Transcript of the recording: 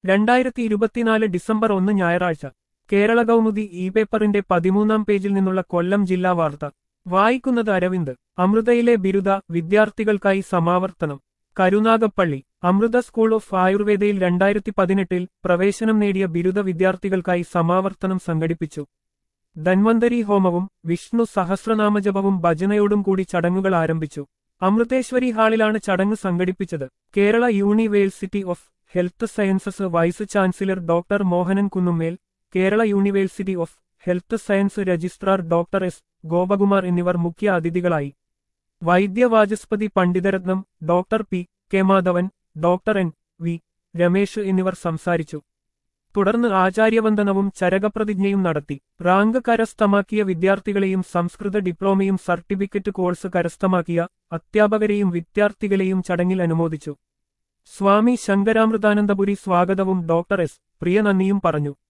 രണ്ടായിരത്തി ഇരുപത്തിനാല് ഡിസംബർ ഒന്ന് ഞായറാഴ്ച കേരള കൗമുദി ഇ പേപ്പറിന്റെ പതിമൂന്നാം പേജിൽ നിന്നുള്ള കൊല്ലം ജില്ലാ വാർത്ത വായിക്കുന്നത് അരവിന്ദ് അമൃതയിലെ ബിരുദ വിദ്യാർത്ഥികൾക്കായി സമാവർത്തനം കരുനാഗപ്പള്ളി അമൃത സ്കൂൾ ഓഫ് ആയുർവേദയിൽ രണ്ടായിരത്തി പതിനെട്ടിൽ പ്രവേശനം നേടിയ ബിരുദ വിദ്യാർത്ഥികൾക്കായി സമാവർത്തനം സംഘടിപ്പിച്ചു ധന്വന്തരി ഹോമവും വിഷ്ണു സഹസ്രനാമജപവും ഭജനയോടും കൂടി ചടങ്ങുകൾ ആരംഭിച്ചു അമൃതേശ്വരി ഹാളിലാണ് ചടങ്ങ് സംഘടിപ്പിച്ചത് Kerala university of health sciences vice chancellor doctor Mohanan Kunnummel Kerala university of health science registrar doctor S Gopakumar എന്നിവർ മുഖ്യ അതിഥികളായി വൈദ്യവാചസ്പതി പണ്ഡിതരത്നം doctor P K Madhavan doctor N V Ramesh എന്നിവർ സംസാരിച്ചു തുടർന്ന് ആചാര്യവന്ദനവും ചരകപ്രതിജ്ഞയും നടത്തി റാങ്ക് കരസ്ഥമാക്കിയ വിദ്യാർത്ഥികളെയും സംസ്കൃത ഡിപ്ലോമയും സർട്ടിഫിക്കറ്റ് കോഴ്സ് കരസ്ഥമാക്കിയ അധ്യാപകരെയും വിദ്യാർത്ഥികളെയും ചടങ്ങിൽ അനുമോദിച്ചു സ്വാമി ശങ്കരാമൃതാനന്ദപുരി സ്വാഗതവും ഡോക്ടർ എസ് പ്രിയ നന്ദിയും പറഞ്ഞു